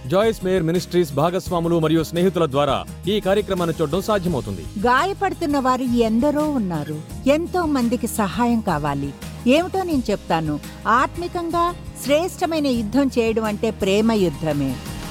జాయిస్ mayor ministries భాగస్వాములు మరియు స్నేహితుల ద్వారా ఈ కార్యక్రమాన్ని చూడడం సాధ్యమవుతుంది గాయపడుతున్న వారు ఎందరో ఉన్నారు ఎంతో మందికి సహాయం కావాలి ఏమిటో నేను చెప్తాను ఆత్మికంగా శ్రేష్టమైన యుద్ధం చేయడం అంటే ప్రేమ యుద్ధమే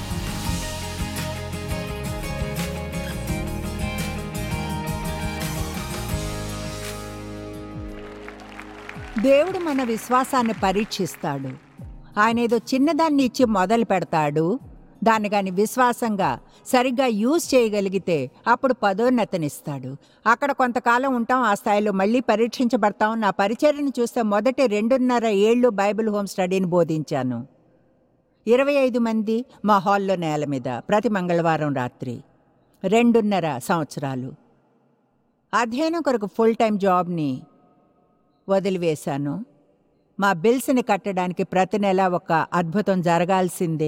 దేవుడు మన విశ్వాసాన్ని పరీక్షిస్తాడు ఆయన ఏదో చిన్నదాన్ని ఇచ్చి మొదలు పెడతాడు దాన్ని గాని విశ్వాసంగా సరిగ్గా యూజ్ చేయగలిగితే అప్పుడు పదోన్నతనిస్తాడు అక్కడ కొంతకాలం ఉంటాం ఆ స్థాయిలో మళ్ళీ పరీక్షించబడతాం నా పరిచర్యను చూస్తే మొదటి రెండున్నర ఏళ్ళు బైబిల్ హోమ్ స్టడీని బోధించాను ఇరవై ఐదు మంది మా హాల్లో నేల మీద ప్రతి మంగళవారం రాత్రి రెండున్నర సంవత్సరాలు అధ్యయనం కొరకు ఫుల్ టైం జాబ్ని వదిలివేశాను మా బిల్స్ని కట్టడానికి ప్రతి నెల ఒక అద్భుతం జరగాల్సిందే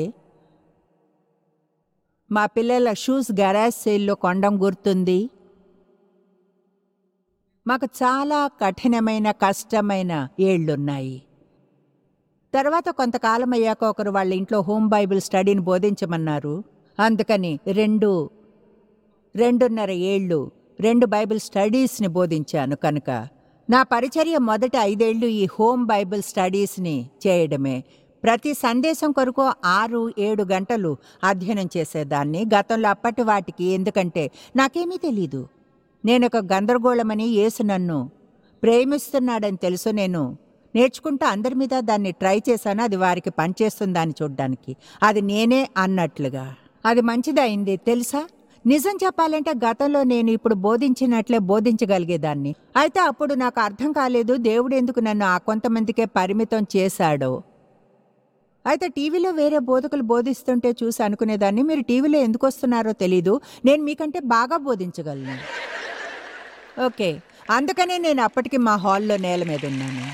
మా పిల్లల షూస్ గరాజ్ సేల్లో కొండం గుర్తుంది మాకు చాలా కఠినమైన కష్టమైన ఏళ్లున్నాయి తర్వాత కొంతకాలం అయ్యాక ఒకరు వాళ్ళ ఇంట్లో హోమ్ బైబిల్ స్టడీని బోధించమన్నారు అందుకని రెండు రెండున్నర ఏళ్ళు రెండు బైబిల్ స్టడీస్ని బోధించాను కనుక నా పరిచర్య మొదటి ఐదేళ్లు ఈ హోమ్ బైబిల్ స్టడీస్ని చేయడమే ప్రతి సందేశం కొరకు ఆరు ఏడు గంటలు అధ్యయనం చేసేదాన్ని గతంలో అప్పటి వాటికి ఎందుకంటే నాకేమీ తెలీదు నేను ఒక గందరగోళమని యేసు నన్ను ప్రేమిస్తున్నాడని తెలుసు నేను నేర్చుకుంటూ అందరి మీద దాన్ని ట్రై చేశాను అది వారికి పనిచేస్తుందని చూడ్డానికి అది నేనే అన్నట్లుగా అది మంచిదైంది తెలుసా నిజం చెప్పాలంటే గతంలో నేను ఇప్పుడు బోధించినట్లే బోధించగలిగేదాన్ని అయితే అప్పుడు నాకు అర్థం కాలేదు దేవుడు ఎందుకు నన్ను ఆ కొంతమందికే పరిమితం చేశాడో అయితే టీవీలో వేరే బోధకులు బోధిస్తుంటే చూసి అనుకునేదాన్ని మీరు టీవీలో ఎందుకు వస్తున్నారో తెలీదు నేను మీకంటే బాగా బోధించగలను ఓకే అందుకనే నేను అప్పటికి మా హాల్లో నేల మీద ఉన్నాను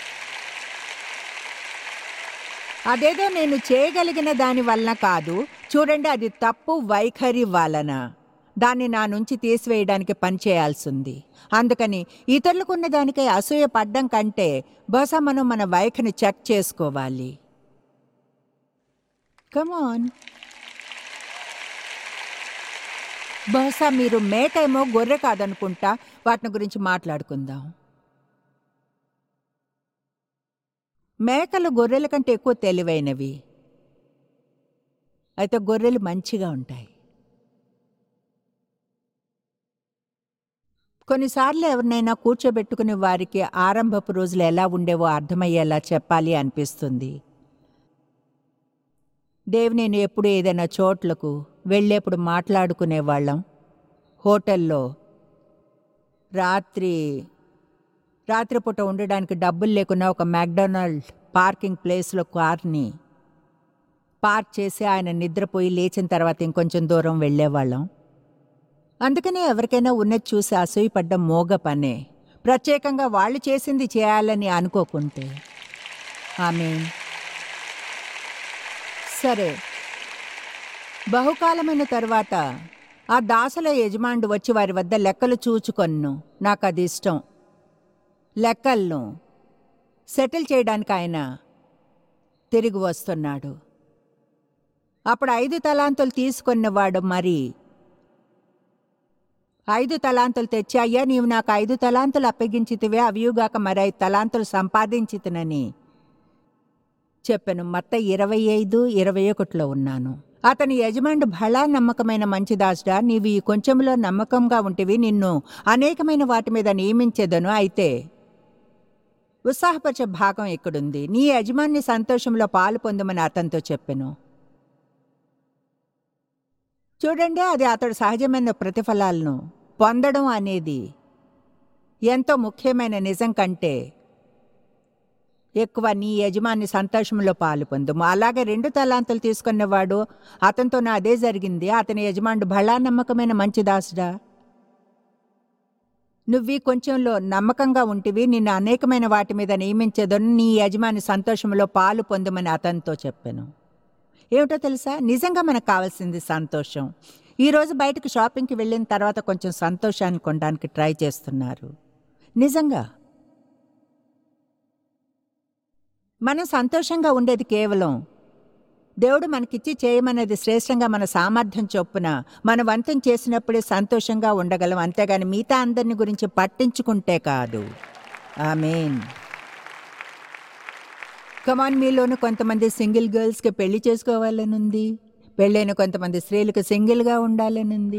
అదేదో నేను చేయగలిగిన దాని వలన కాదు చూడండి అది తప్పు వైఖరి వలన దాన్ని నా నుంచి తీసివేయడానికి పని చేయాల్సింది అందుకని ఇతరులకున్న దానికై అసూయ పడ్డం కంటే బహుశా మనం మన వైఖరిని చెక్ చేసుకోవాలి కమాన్ బహుశా మీరు మేకేమో గొర్రె కాదనుకుంటా వాటిని గురించి మాట్లాడుకుందాం మేకలు గొర్రెల కంటే ఎక్కువ తెలివైనవి అయితే గొర్రెలు మంచిగా ఉంటాయి కొన్నిసార్లు ఎవరినైనా కూర్చోబెట్టుకుని వారికి ఆరంభపు రోజులు ఎలా ఉండేవో అర్థమయ్యేలా చెప్పాలి అనిపిస్తుంది దేవ్ నేను ఎప్పుడు ఏదైనా చోట్లకు వెళ్ళేప్పుడు మాట్లాడుకునేవాళ్ళం హోటల్లో రాత్రి రాత్రిపూట ఉండడానికి డబ్బులు లేకున్నా ఒక మ్యాక్డొనాల్డ్ పార్కింగ్ ప్లేస్లో కార్ని పార్క్ చేసి ఆయన నిద్రపోయి లేచిన తర్వాత ఇంకొంచెం దూరం వెళ్ళేవాళ్ళం అందుకనే ఎవరికైనా ఉన్నది చూసి అసూయపడ్డం మోగ పనే ప్రత్యేకంగా వాళ్ళు చేసింది చేయాలని అనుకోకుంటే ఆమె సరే బహుకాలమైన తర్వాత ఆ దాసుల యజమానుడు వచ్చి వారి వద్ద లెక్కలు చూచుకొన్ను నాకు అది ఇష్టం లెక్కలను సెటిల్ చేయడానికి ఆయన తిరిగి వస్తున్నాడు అప్పుడు ఐదు తలాంతులు తీసుకున్నవాడు మరి ఐదు తలాంతులు తెచ్చి అయ్యా నీవు నాకు ఐదు తలాంతులు అప్పగించితివే అవియుగాక మరి ఐదు తలాంతులు సంపాదించితినని చెప్పాను మత్త ఇరవై ఐదు ఇరవై ఒకటిలో ఉన్నాను అతని యజమానుడు బళా నమ్మకమైన మంచి దాసుడా నీవు ఈ కొంచెంలో నమ్మకంగా ఉంటివి నిన్ను అనేకమైన వాటి మీద నియమించేదను అయితే ఉత్సాహపరిచే భాగం ఇక్కడుంది నీ యజమాని సంతోషంలో పాలు పొందమని అతనితో చెప్పెను చూడండి అది అతడు సహజమైన ప్రతిఫలాలను పొందడం అనేది ఎంతో ముఖ్యమైన నిజం కంటే ఎక్కువ నీ యజమాని సంతోషంలో పాలు పొందుము అలాగే రెండు తలాంతులు తీసుకున్నవాడు అతనితో నా అదే జరిగింది అతని యజమానుడు బళా నమ్మకమైన మంచి దాసుడా నువ్వీ కొంచెంలో నమ్మకంగా ఉంటివి నిన్ను అనేకమైన వాటి మీద నియమించేదని నీ యజమాని సంతోషంలో పాలు పొందమని అతనితో చెప్పాను ఏమిటో తెలుసా నిజంగా మనకు కావాల్సింది సంతోషం ఈరోజు బయటకు షాపింగ్కి వెళ్ళిన తర్వాత కొంచెం సంతోషాన్ని కొనడానికి ట్రై చేస్తున్నారు నిజంగా మనం సంతోషంగా ఉండేది కేవలం దేవుడు మనకిచ్చి చేయమన్నది శ్రేష్టంగా మన సామర్థ్యం చొప్పున మన వంతం చేసినప్పుడే సంతోషంగా ఉండగలం అంతేగాని మిగతా అందరిని గురించి పట్టించుకుంటే కాదు ఆమెన్ కమాన్ మీలోను కొంతమంది సింగిల్ గర్ల్స్కి పెళ్లి చేసుకోవాలనుంది పెళ్ళైన కొంతమంది స్త్రీలకు సింగిల్గా ఉండాలనుంది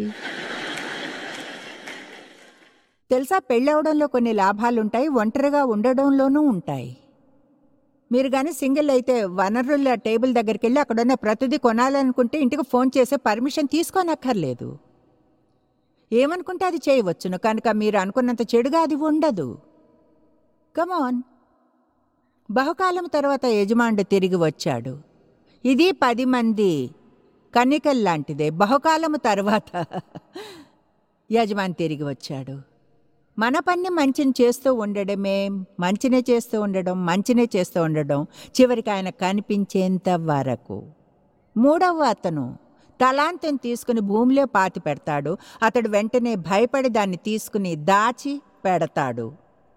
తెలుసా పెళ్ళవడంలో కొన్ని లాభాలుంటాయి ఒంటరిగా ఉండడంలోనూ ఉంటాయి మీరు కానీ సింగిల్ అయితే వనరుల టేబుల్ దగ్గరికి వెళ్ళి అక్కడున్న ప్రతిదీ కొనాలనుకుంటే ఇంటికి ఫోన్ చేసే పర్మిషన్ తీసుకోనక్కర్లేదు ఏమనుకుంటే అది చేయవచ్చును కనుక మీరు అనుకున్నంత చెడుగా అది ఉండదు కమాన్ బహుకాలం తర్వాత యజమానుడు తిరిగి వచ్చాడు ఇది పది మంది కన్నికల్లాంటిదే బహుకాలము తర్వాత యజమాని తిరిగి వచ్చాడు మన పని మంచిని చేస్తూ ఉండడమే మంచినే చేస్తూ ఉండడం మంచినే చేస్తూ ఉండడం చివరికి ఆయన కనిపించేంత వరకు మూడవ అతను తలాంతం తీసుకుని భూమిలో పాతి పెడతాడు అతడు వెంటనే భయపడి దాన్ని తీసుకుని దాచి పెడతాడు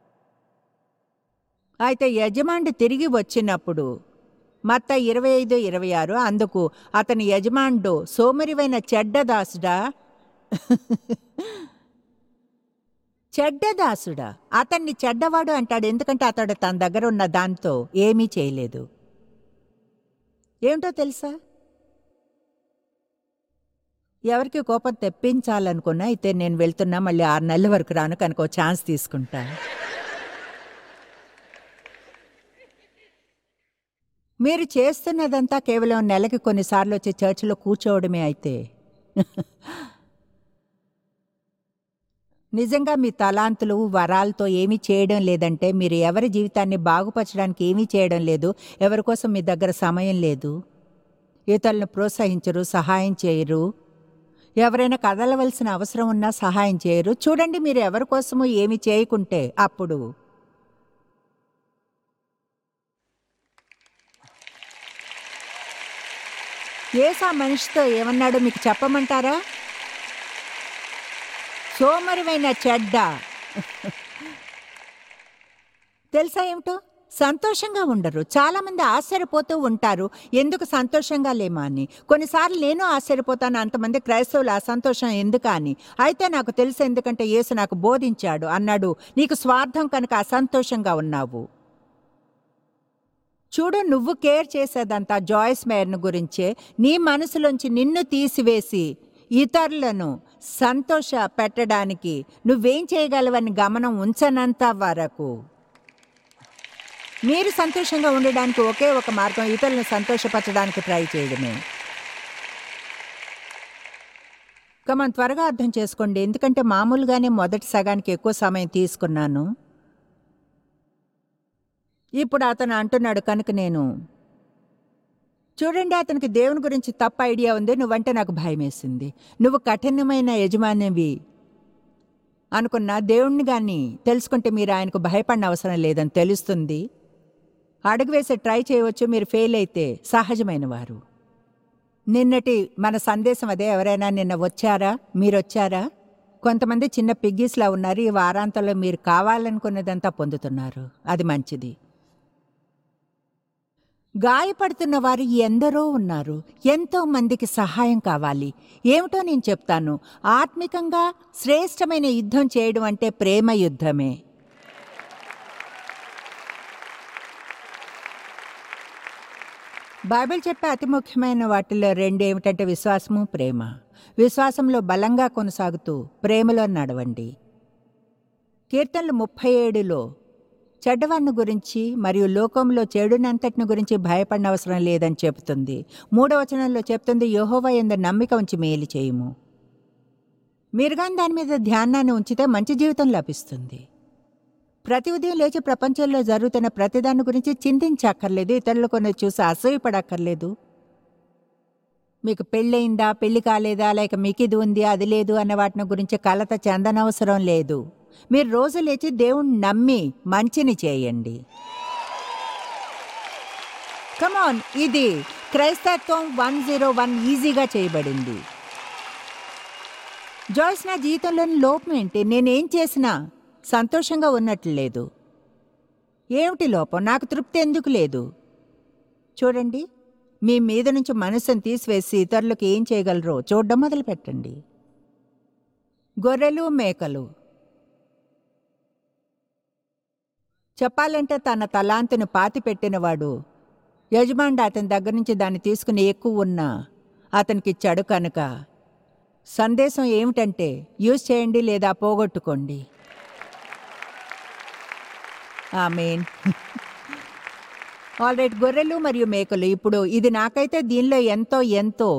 అయితే యజమానుడు తిరిగి వచ్చినప్పుడు మత్త ఇరవై ఐదు ఇరవై ఆరు అందుకు అతని యజమానుడు సోమరివైన చెడ్డదాసుడా చెడ్డదాసుడా అతన్ని చెడ్డవాడు అంటాడు ఎందుకంటే అతడు తన దగ్గర ఉన్న దాంతో ఏమీ చేయలేదు ఏమిటో తెలుసా ఎవరికి కోపం తెప్పించాలనుకున్నా అయితే నేను వెళ్తున్నా మళ్ళీ ఆరు నెలల వరకు రాను కనుక ఓ ఛాన్స్ తీసుకుంటా మీరు చేస్తున్నదంతా కేవలం నెలకి కొన్నిసార్లు వచ్చి చర్చిలో కూర్చోవడమే అయితే నిజంగా మీ తలాంతులు వరాలతో ఏమీ చేయడం లేదంటే మీరు ఎవరి జీవితాన్ని బాగుపరచడానికి ఏమీ చేయడం లేదు ఎవరి కోసం మీ దగ్గర సమయం లేదు ఇతరులను ప్రోత్సహించరు సహాయం చేయరు ఎవరైనా కదలవలసిన అవసరం ఉన్నా సహాయం చేయరు చూడండి మీరు ఎవరి కోసము ఏమి చేయకుంటే అప్పుడు ఏసా మనిషితో ఏమన్నాడో మీకు చెప్పమంటారా సోమరివైన చెడ్డ తెలుసా ఏమిటో సంతోషంగా ఉండరు చాలామంది ఆశ్చర్యపోతూ ఉంటారు ఎందుకు సంతోషంగా లేమా అని కొన్నిసార్లు నేను ఆశ్చర్యపోతాను అంతమంది క్రైస్తవులు ఆ సంతోషం ఎందుకు అని అయితే నాకు తెలుసు ఎందుకంటే యేసు నాకు బోధించాడు అన్నాడు నీకు స్వార్థం కనుక అసంతోషంగా ఉన్నావు చూడు నువ్వు కేర్ చేసేదంతా జాయిస్ మేయర్ను గురించే నీ మనసులోంచి నిన్ను తీసివేసి ఇతరులను సంతోష పెట్టడానికి నువ్వేం చేయగలవని గమనం ఉంచనంత వరకు మీరు సంతోషంగా ఉండడానికి ఒకే ఒక మార్గం ఇతరులను సంతోషపరచడానికి ట్రై చేయడమే కమన్ త్వరగా అర్థం చేసుకోండి ఎందుకంటే మామూలుగానే మొదటి సగానికి ఎక్కువ సమయం తీసుకున్నాను ఇప్పుడు అతను అంటున్నాడు కనుక నేను చూడండి అతనికి దేవుని గురించి తప్ప ఐడియా ఉంది నువ్వంటే నాకు భయం వేసింది నువ్వు కఠినమైన యజమానివి అనుకున్నా దేవుణ్ణి కానీ తెలుసుకుంటే మీరు ఆయనకు భయపడిన అవసరం లేదని తెలుస్తుంది అడుగు వేసి ట్రై చేయవచ్చు మీరు ఫెయిల్ అయితే సహజమైన వారు నిన్నటి మన సందేశం అదే ఎవరైనా నిన్న వచ్చారా మీరు వచ్చారా కొంతమంది చిన్న పిగ్గీస్లా ఉన్నారు ఈ వారాంతంలో మీరు కావాలనుకున్నదంతా పొందుతున్నారు అది మంచిది గాయపడుతున్న వారు ఎందరో ఉన్నారు ఎంతో మందికి సహాయం కావాలి ఏమిటో నేను చెప్తాను ఆత్మికంగా శ్రేష్టమైన యుద్ధం చేయడం అంటే ప్రేమ యుద్ధమే బైబిల్ చెప్పే అతి ముఖ్యమైన వాటిలో రెండు ఏమిటంటే విశ్వాసము ప్రేమ విశ్వాసంలో బలంగా కొనసాగుతూ ప్రేమలో నడవండి కీర్తనలు ముప్పై ఏడులో చెడ్డవాన్ని గురించి మరియు లోకంలో చెడునంతటిని గురించి భయపడిన అవసరం లేదని చెబుతుంది మూడవ వచనంలో చెప్తుంది యెహోవా ఎందు నమ్మిక ఉంచి మేలు చేయుము మీరు కానీ దాని మీద ధ్యానాన్ని ఉంచితే మంచి జీవితం లభిస్తుంది ప్రతి ఉదయం లేచి ప్రపంచంలో జరుగుతున్న ప్రతిదాని గురించి చింతించక్కర్లేదు ఇతరులు కొన్ని చూసి అసూయపడక్కర్లేదు మీకు పెళ్ళయిందా పెళ్లి కాలేదా లేక మీకు ఇది ఉంది అది లేదు అన్న వాటిని గురించి కలత చెందనవసరం లేదు మీరు రోజు లేచి దేవుణ్ణి నమ్మి మంచిని చేయండి కమాన్ ఇది క్రైస్తత్వం వన్ జీరో వన్ ఈజీగా చేయబడింది జాయ్స్ నా జీవితంలోని లోపం ఏంటి నేనేం చేసినా సంతోషంగా ఉన్నట్లు లేదు ఏమిటి లోపం నాకు తృప్తి ఎందుకు లేదు చూడండి మీ మీద నుంచి మనసును తీసివేసి ఇతరులకు ఏం చేయగలరో చూడడం మొదలు పెట్టండి గొర్రెలు మేకలు చెప్పాలంటే తన తలాంతును పాతి పెట్టినవాడు యజమానుడు అతని దగ్గర నుంచి దాన్ని తీసుకుని ఎక్కువ ఉన్నా అతనికి ఇచ్చాడు కనుక సందేశం ఏమిటంటే యూజ్ చేయండి లేదా పోగొట్టుకోండి ఆమెన్ ఆల్ రైట్ గొర్రెలు మరియు మేకలు ఇప్పుడు ఇది నాకైతే దీనిలో ఎంతో ఎంతో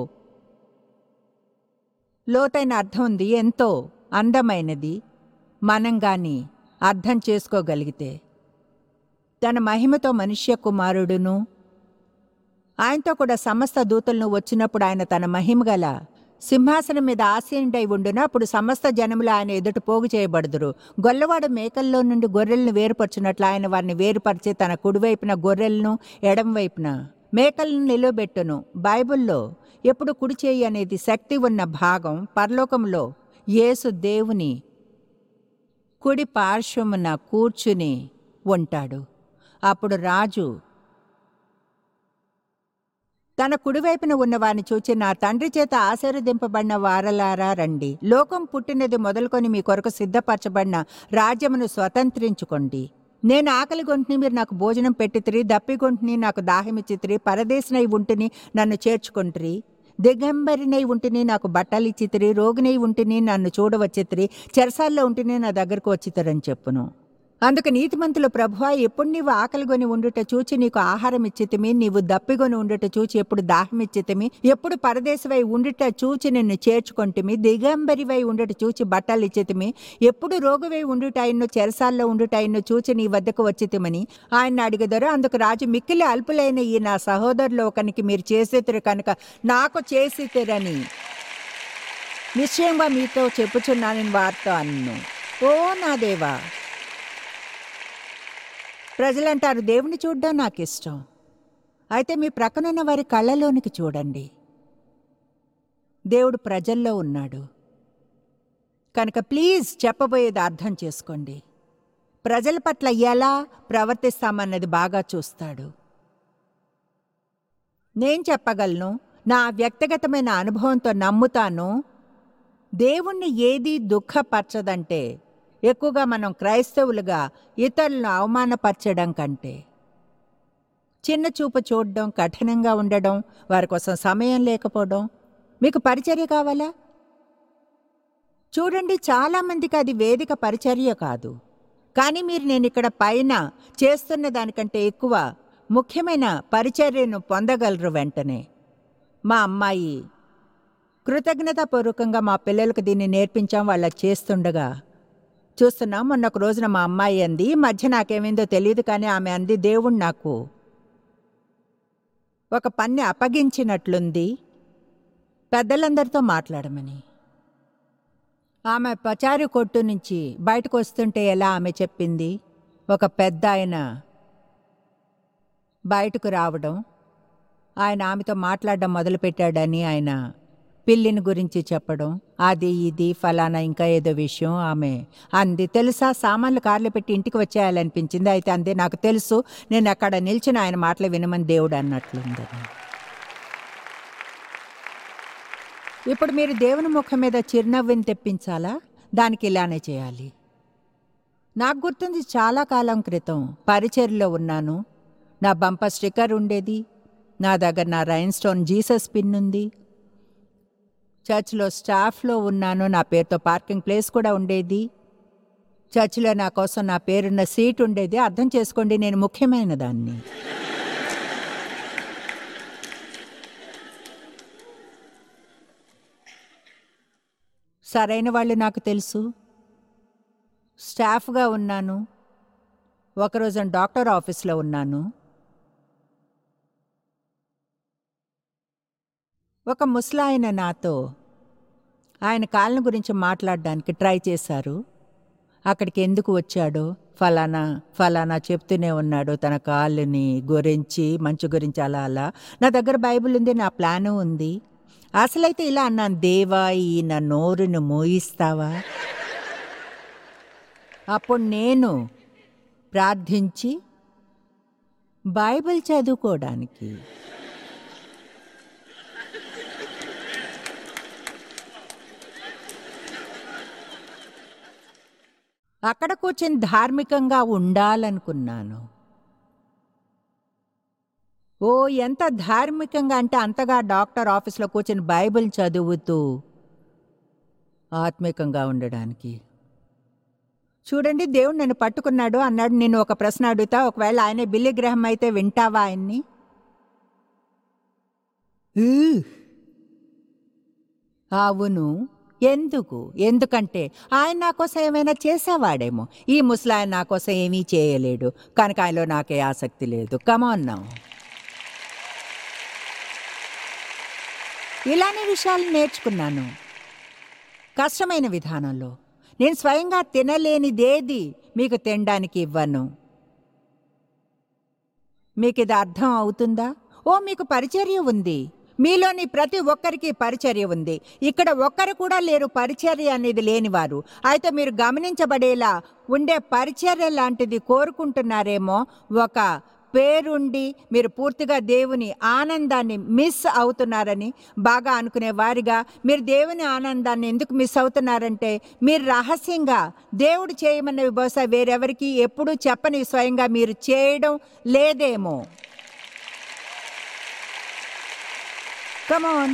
లోతైన అర్థం ఉంది ఎంతో అందమైనది మనం గాని అర్థం చేసుకోగలిగితే తన మహిమతో మనుష్య కుమారుడును ఆయనతో కూడా సమస్త దూతలను వచ్చినప్పుడు ఆయన తన మహిమ గల సింహాసనం మీద ఆసీనుడై ఉండును అప్పుడు సమస్త జనములు ఆయన ఎదుట పోగు చేయబడుదురు గొల్లవాడు మేకల్లో నుండి గొర్రెలను వేరుపరచున్నట్లు ఆయన వారిని వేరుపరిచి తన కుడివైపున గొర్రెలను ఎడంవైపున మేకలను నిలవబెట్టును బైబిల్లో ఎప్పుడు కుడి చేయి అనేది శక్తి ఉన్న భాగం పరలోకంలో యేసు దేవుని కుడి పార్శ్వమున కూర్చుని ఉంటాడు అప్పుడు రాజు తన కుడివైపున ఉన్నవారిని చూచి నా తండ్రి చేత ఆశీర్వదింపబడిన వారలారా రండి లోకం పుట్టినది మొదలుకొని మీ కొరకు సిద్ధపరచబడిన రాజ్యమును స్వతంత్రించుకోండి నేను ఆకలి గొంటిని మీరు నాకు భోజనం పెట్టితిరి దప్పిగొంటిని నాకు దాహమిచ్చితిరి పరదేశనై ఉంటిని నన్ను చేర్చుకుంటురి దిగంబరినై ఉంటిని నాకు బట్టలిచ్చితిరి రోగినై ఉంటిని నన్ను చూడవచ్చితిరి చెరసాల్లో ఉంటిని నా దగ్గరకు వచ్చితిరని చెప్పును అందుకు నీతిమంతులు ప్రభువా ఎప్పుడు నీవు ఆకలిగొని ఉండుట చూచి నీకు ఆహారం ఇచ్చితిమి నీవు దప్పిగొని ఉండుట చూచి ఎప్పుడు దాహం ఇచ్చితిమి ఎప్పుడు పరదేశవై ఉండుట చూచి నిన్ను చేర్చుకొంటిమి దిగంబరివై ఉండుట చూచి బట్టలు ఇచ్చితిమి ఎప్పుడు రోగువై ఉండుట ఆయన్ను చెరసాల్లో ఉండుట ఆయన్ను చూచి నీ వద్దకు వచ్చితిమని ఆయన అడిగదరు అందుకు రాజు మిక్కిలి అల్పులైన ఈ నా సహోదరులు ఒకనికి మీరు చేసేతురు కనుక నాకు చేసితిరని నిశ్చయంగా మీతో చెప్పుచున్నానని వారితో అన్ను ఓ నా దేవా ప్రజలంటారు దేవుని చూడడం నాకు ఇష్టం అయితే మీ ప్రక్కనున్న వారి కళ్ళలోనికి చూడండి దేవుడు ప్రజల్లో ఉన్నాడు కనుక ప్లీజ్ చెప్పబోయేది అర్థం చేసుకోండి ప్రజల పట్ల ఎలా ప్రవర్తిస్తామన్నది బాగా చూస్తాడు నేను చెప్పగలను నా వ్యక్తిగతమైన అనుభవంతో నమ్ముతాను దేవుణ్ణి ఏది దుఃఖపరచదంటే ఎక్కువగా మనం క్రైస్తవులుగా ఇతరులను అవమానపరచడం కంటే చిన్న చూపు చూడడం కఠినంగా ఉండడం వారి కోసం సమయం లేకపోవడం మీకు పరిచర్య కావాలా చూడండి చాలామందికి అది వేదిక పరిచర్య కాదు కానీ మీరు నేను ఇక్కడ పైన చేస్తున్న దానికంటే ఎక్కువ ముఖ్యమైన పరిచర్యను పొందగలరు వెంటనే మా అమ్మాయి కృతజ్ఞతాపూర్వకంగా మా పిల్లలకు దీన్ని నేర్పించాం వాళ్ళకి చేస్తుండగా చూస్తున్నాం మొన్న ఒక రోజున మా అమ్మాయి అంది ఈ మధ్య నాకేమైందో తెలియదు కానీ ఆమె అంది దేవుడు నాకు ఒక పన్ని అప్పగించినట్లుంది పెద్దలందరితో మాట్లాడమని ఆమె పచారి కొట్టు నుంచి బయటకు వస్తుంటే ఎలా ఆమె చెప్పింది ఒక పెద్ద ఆయన బయటకు రావడం ఆయన ఆమెతో మాట్లాడడం మొదలుపెట్టాడని ఆయన పిల్లిని గురించి చెప్పడం అది ఇది ఫలానా ఇంకా ఏదో విషయం ఆమె అంది తెలుసా సామాన్లు కార్లు పెట్టి ఇంటికి వచ్చేయాలనిపించింది అయితే అందే నాకు తెలుసు నేను అక్కడ నిల్చుని ఆయన మాటలు వినమని దేవుడు అన్నట్లుందని ఇప్పుడు మీరు దేవుని ముఖం మీద చిరునవ్వుని తెప్పించాలా దానికి ఇలానే చేయాలి నాకు గుర్తుంది చాలా కాలం క్రితం పరిచర్లో ఉన్నాను నా బంపర్ స్టిక్కర్ ఉండేది నా దగ్గర నా రైన్ స్టోన్ జీసస్ పిన్ ఉంది చర్చ్లో స్టాఫ్లో ఉన్నాను నా పేరుతో పార్కింగ్ ప్లేస్ కూడా ఉండేది చర్చిలో నా కోసం నా పేరున్న సీట్ ఉండేది అర్థం చేసుకోండి నేను ముఖ్యమైన దాన్ని సరైన వాళ్ళు నాకు తెలుసు స్టాఫ్గా ఉన్నాను ఒకరోజు డాక్టర్ ఆఫీస్లో ఉన్నాను ఒక ముసలాయన నాతో ఆయన కాళ్ళ గురించి మాట్లాడడానికి ట్రై చేశారు అక్కడికి ఎందుకు వచ్చాడో ఫలానా ఫలానా చెప్తూనే ఉన్నాడు తన కాళ్ళని గురించి మంచు గురించి అలా అలా నా దగ్గర బైబిల్ ఉంది నా ప్లాను ఉంది అసలైతే ఇలా అన్నాను దేవా ఈ నా నోరును మోయిస్తావా అప్పుడు నేను ప్రార్థించి బైబిల్ చదువుకోవడానికి అక్కడ కూర్చొని ధార్మికంగా ఉండాలనుకున్నాను ఓ ఎంత ధార్మికంగా అంటే అంతగా డాక్టర్ ఆఫీస్లో కూర్చొని బైబిల్ చదువుతూ ఆత్మికంగా ఉండడానికి చూడండి దేవుడు నన్ను పట్టుకున్నాడు అన్నాడు నేను ఒక ప్రశ్న అడుగుతా ఒకవేళ ఆయన బిల్లి గ్రహం అయితే వింటావా ఆయన్ని ఊ. అవును ఎందుకు ఎందుకంటే ఆయన నా కోసం ఏమైనా చేసేవాడేమో ఈ ముసలాయన నా కోసం ఏమీ చేయలేడు కనుక ఆయనలో నాకే ఆసక్తి లేదు కమాన్నాం ఇలానే విషయాలు నేర్చుకున్నాను కష్టమైన విధానంలో నేను స్వయంగా తినలేనిదేది మీకు తినడానికి ఇవ్వను మీకు ఇది అర్థం అవుతుందా ఓ మీకు పరిచర్య ఉంది మీలోని ప్రతి ఒక్కరికి పరిచర్య ఉంది ఇక్కడ ఒక్కరు కూడా లేరు పరిచర్య అనేది లేనివారు అయితే మీరు గమనించబడేలా ఉండే పరిచర్య లాంటిది కోరుకుంటున్నారేమో ఒక పేరుండి మీరు పూర్తిగా దేవుని ఆనందాన్ని మిస్ అవుతున్నారని బాగా అనుకునే వారిగా మీరు దేవుని ఆనందాన్ని ఎందుకు మిస్ అవుతున్నారంటే మీరు రహస్యంగా దేవుడు చేయమన్నవి బహుశా వేరెవరికి ఎప్పుడూ చెప్పని స్వయంగా మీరు చేయడం లేదేమో కమాన్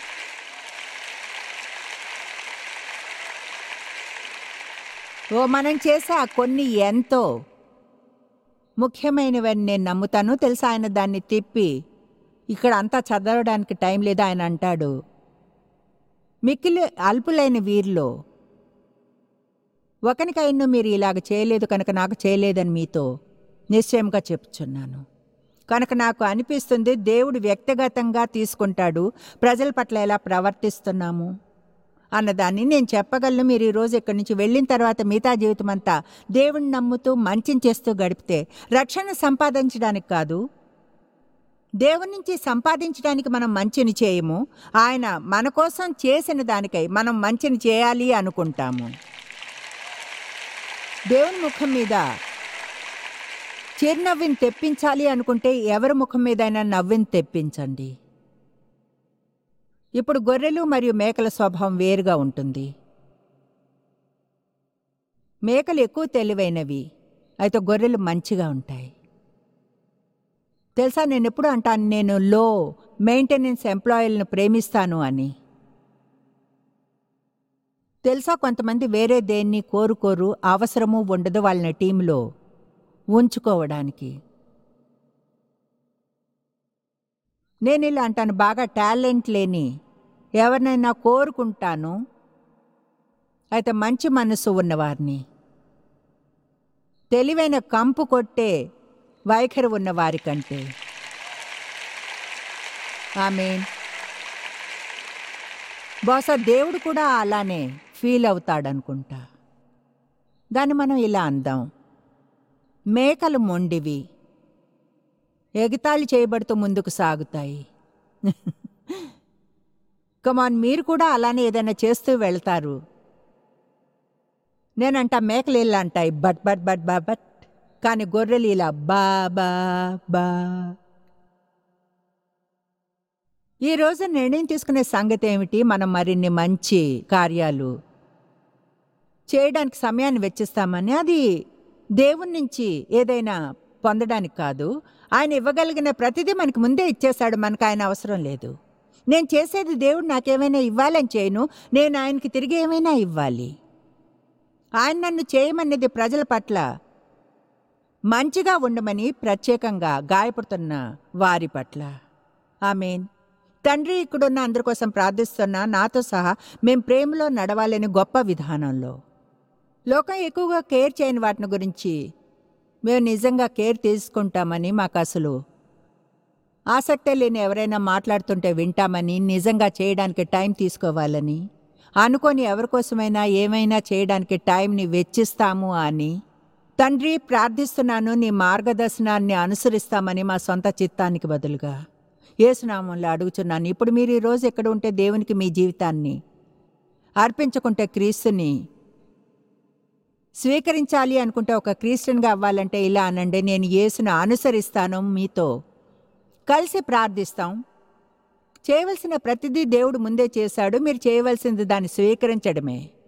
ఓ మనం చేసే ఆ కొన్ని ఎంతో ముఖ్యమైనవని నేను నమ్ముతాను తెలుసా ఆయన దాన్ని తిప్పి ఇక్కడ అంతా చదవడానికి టైం లేదు ఆయన అంటాడు మిక్కిలి అల్పులైన వీరిలో ఒకనికైనా మీరు ఇలాగ చేయలేదు కనుక నాకు చేయలేదని మీతో నిశ్చయంగా చెప్తున్నాను కనుక నాకు అనిపిస్తుంది దేవుడు వ్యక్తిగతంగా తీసుకుంటాడు ప్రజల పట్ల ఎలా ప్రవర్తిస్తున్నాము అన్నదాన్ని నేను చెప్పగలను మీరు ఈరోజు ఇక్కడి నుంచి వెళ్ళిన తర్వాత మిగతా జీవితం అంతా దేవుణ్ణి నమ్ముతూ మంచిని చేస్తూ గడిపితే రక్షణ సంపాదించడానికి కాదు దేవుని నుంచి సంపాదించడానికి మనం మంచిని చేయము ఆయన మన కోసం చేసిన దానికై మనం మంచిని చేయాలి అనుకుంటాము దేవుని ముఖం మీద చిరునవ్విని తెప్పించాలి అనుకుంటే ఎవరి ముఖం మీదైనా నవ్విని తెప్పించండి ఇప్పుడు గొర్రెలు మరియు మేకల స్వభావం వేరుగా ఉంటుంది మేకలు ఎక్కువ తెలివైనవి అయితే గొర్రెలు మంచిగా ఉంటాయి తెలుసా నేను ఎప్పుడు అంటాను నేను లో మెయింటెనెన్స్ ఎంప్లాయీలను ప్రేమిస్తాను అని తెలుసా కొంతమంది వేరే దేన్ని కోరుకోరు అవసరము ఉండదు వాళ్ళని టీంలో ఉంచుకోవడానికి నేను ఇలా అంటాను బాగా టాలెంట్ లేని ఎవరినైనా కోరుకుంటాను అయితే మంచి మనసు ఉన్నవారిని తెలివైన కంపు కొట్టే వైఖరి ఉన్న వారి కంటే ఆమె బహుశా దేవుడు కూడా అలానే ఫీల్ అవుతాడనుకుంటా దాన్ని మనం ఇలా అందాం మేకలు మొండివి ఎగతాళి చేయబడుతూ ముందుకు సాగుతాయి కమాన్ మీరు కూడా అలానే ఏదైనా చేస్తూ వెళ్తారు నేనంటా మేకలు ఇలా అంటాయి బట్ బట్ బట్ బా బట్ కానీ గొర్రెలు ఇలా బా బా బా ఈ రోజు నిర్ణయం తీసుకునే సంగతి ఏమిటి మనం మరిన్ని మంచి కార్యాలు చేయడానికి సమయాన్ని వెచ్చిస్తామని అది దేవుని నుంచి ఏదైనా పొందడానికి కాదు ఆయన ఇవ్వగలిగిన ప్రతిదీ మనకు ముందే ఇచ్చేశాడు మనకు ఆయన అవసరం లేదు నేను చేసేది దేవుడు నాకేమైనా ఇవ్వాలని చేయను నేను ఆయనకి తిరిగి ఏమైనా ఇవ్వాలి ఆయన నన్ను చేయమన్నది ప్రజల పట్ల మంచిగా ఉండమని ప్రత్యేకంగా గాయపడుతున్న వారి పట్ల ఆమెన్ తండ్రి ఇక్కడున్న అందరి కోసం ప్రార్థిస్తున్నా నాతో సహా మేం ప్రేమలో నడవాలని గొప్ప విధానంలో లోకం ఎక్కువగా కేర్ చేయని వాటిని గురించి మేము నిజంగా కేర్ తీసుకుంటామని మాకు అసలు ఆసక్తి లేని ఎవరైనా మాట్లాడుతుంటే వింటామని నిజంగా చేయడానికి టైం తీసుకోవాలని అనుకొని ఎవరికోసమైనా ఏమైనా చేయడానికి టైంని వెచ్చిస్తాము అని తండ్రి ప్రార్థిస్తున్నాను నీ మార్గదర్శనాన్ని అనుసరిస్తామని మా సొంత చిత్తానికి బదులుగా ఏసునామంలో అడుగుతున్నాను ఇప్పుడు మీరు ఈరోజు ఎక్కడ ఉంటే దేవునికి మీ జీవితాన్ని అర్పించుకుంటే క్రీస్తుని స్వీకరించాలి అనుకుంటే ఒక క్రిస్టియన్గా అవ్వాలంటే ఇలా అనండి నేను యేసును అనుసరిస్తాను మీతో కలిసి ప్రార్థిస్తాం చేయవలసిన ప్రతిదీ దేవుడు ముందే చేశాడు మీరు చేయవలసింది దాన్ని స్వీకరించడమే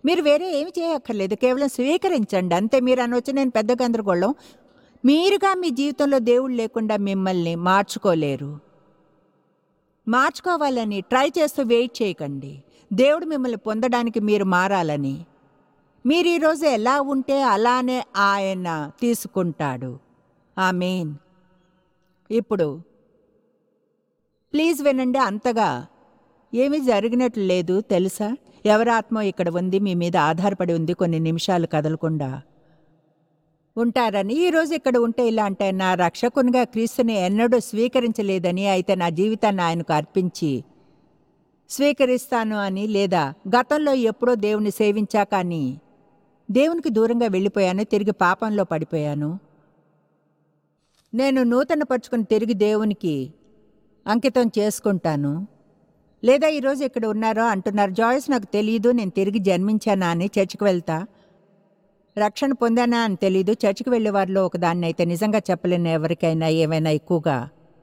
మీరు వేరే ఏమి చేయక్కర్లేదు కేవలం స్వీకరించండి అంతే మీరు అనొచ్చు నేను పెద్ద గందరగోళం మీరుగా మీ జీవితంలో దేవుడు లేకుండా మిమ్మల్ని మార్చుకోలేరు మార్చుకోవాలని ట్రై చేస్తూ వెయిట్ చేయకండి దేవుడు మిమ్మల్ని పొందడానికి మీరు మారాలని మీరు ఈరోజు ఎలా ఉంటే అలానే ఆయన తీసుకుంటాడు ఆ మెయిన్ ఇప్పుడు ప్లీజ్ వినండి అంతగా ఏమీ జరిగినట్లు లేదు తెలుసా ఎవరి ఆత్మ ఇక్కడ ఉంది మీ మీద ఆధారపడి ఉంది కొన్ని నిమిషాలు కదలకుండా ఉంటారని ఈరోజు ఇక్కడ ఉంటే ఇలా అంటే నా రక్షకునిగా క్రీస్తుని ఎన్నడూ స్వీకరించలేదని అయితే నా జీవితాన్ని ఆయనకు అర్పించి స్వీకరిస్తాను అని లేదా గతంలో ఎప్పుడో దేవుని సేవించా కానీ దేవునికి దూరంగా వెళ్ళిపోయాను తిరిగి పాపంలో పడిపోయాను నేను నూతన పరుచుకుని తిరిగి దేవునికి అంకితం చేసుకుంటాను లేదా ఈరోజు ఇక్కడ ఉన్నారో అంటున్నారు జాయిస్ నాకు తెలియదు నేను తిరిగి జన్మించానా అని చర్చికి వెళ్తా రక్షణ పొందానా అని తెలీదు చర్చికి వెళ్ళే వారిలో ఒకదాన్ని అయితే నిజంగా చెప్పలేను ఎవరికైనా ఏమైనా ఎక్కువగా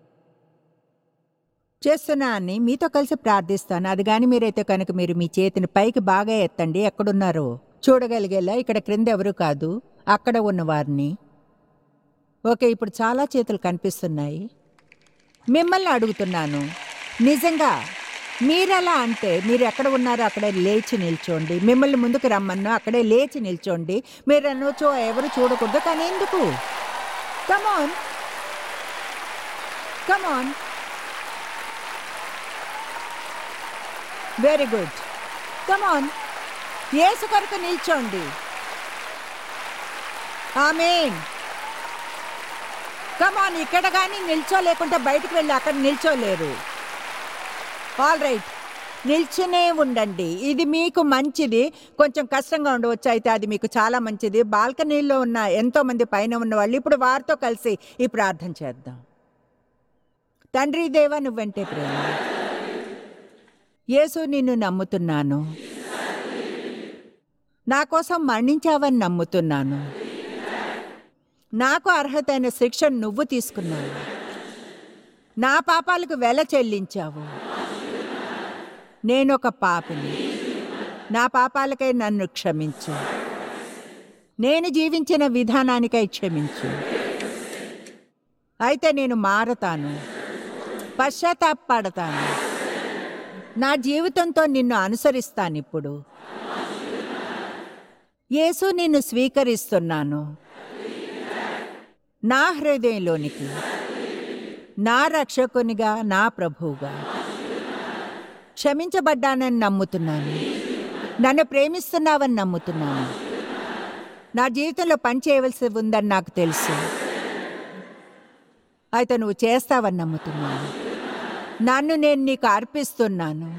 చేస్తున్నా అని మీతో కలిసి ప్రార్థిస్తాను అది కానీ మీరైతే కనుక మీరు మీ చేతిని పైకి బాగా ఎత్తండి ఎక్కడున్నారో చూడగలిగేలా ఇక్కడ క్రింద ఎవరు కాదు అక్కడ ఉన్నవారిని ఓకే ఇప్పుడు చాలా చేతులు కనిపిస్తున్నాయి మిమ్మల్ని అడుగుతున్నాను నిజంగా మీరలా అంటే మీరు ఎక్కడ ఉన్నారో అక్కడే లేచి నిల్చోండి మిమ్మల్ని ముందుకు రమ్మన్నా అక్కడే లేచి నిల్చోండి మీరు అనొచ్చు ఎవరు చూడకూడదు కానీ ఎందుకు కమాన్ కమాన్ వెరీ గుడ్ కమాన్ యేసు కొరకు నిల్చోండి ఆమెన్ కమాన్ ఇక్కడ కానీ నిల్చోలేకుంటే బయటకు వెళ్ళి అక్కడ నిల్చోలేరు ఆల్ రైట్ నిల్చునే ఉండండి ఇది మీకు మంచిది కొంచెం కష్టంగా ఉండవచ్చు అయితే అది మీకు చాలా మంచిది బాల్కనీలో ఉన్న ఎంతో మంది పైన ఉన్న వాళ్ళు ఇప్పుడు వారితో కలిసి ఈ ప్రార్థన చేద్దాం తండ్రి దేవా నువ్వంటే ప్రేమ యేసు నిన్ను నమ్ముతున్నాను నా కోసం మరణించావని నమ్ముతున్నాను నాకు అర్హతైన శిక్షను నువ్వు తీసుకున్నావు నా పాపాలకు వెల చెల్లించావు నేనొక పాపిని నా పాపాలకై నన్ను క్షమించు నేను జీవించిన విధానానికై క్షమించు అయితే నేను మారతాను పశ్చాత్తాపడతాను నా జీవితంతో నిన్ను అనుసరిస్తానిప్పుడు యేసు నిన్ను స్వీకరిస్తున్నాను నా హృదయంలోనికి నా రక్షకునిగా నా ప్రభువుగా క్షమించబడ్డానని నమ్ముతున్నాను నన్ను ప్రేమిస్తున్నావని నమ్ముతున్నాను నా జీవితంలో పని చేయవలసి ఉందని నాకు తెలుసు అయితే నువ్వు చేస్తావని నమ్ముతున్నాను నన్ను నేను నీకు అర్పిస్తున్నాను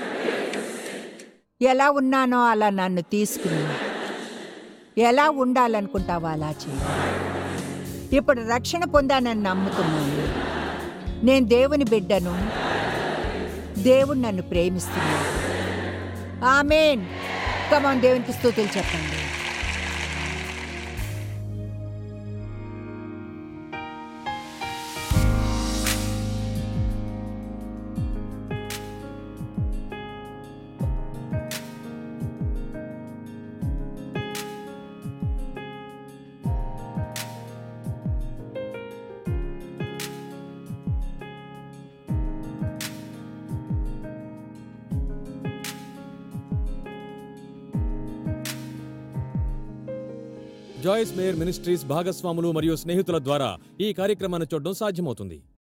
ఎలా ఉన్నానో అలా నన్ను తీసుకుని ఎలా ఉండాలనుకుంటావో అలా చేయి ఇప్పుడు రక్షణ పొందానని నమ్ముతున్నాను నేను దేవుని బిడ్డను దేవుడు నన్ను ప్రేమిస్తున్నాడు ఆమెన్ కమాన్ దేవునికి స్థుతులు చెప్పండి జాయిస్ మేయర్ మినిస్ట్రీస్ భాగస్వాములు మరియు స్నేహితుల ద్వారా ఈ కార్యక్రమాన్ని చూడడం సాధ్యమవుతుంది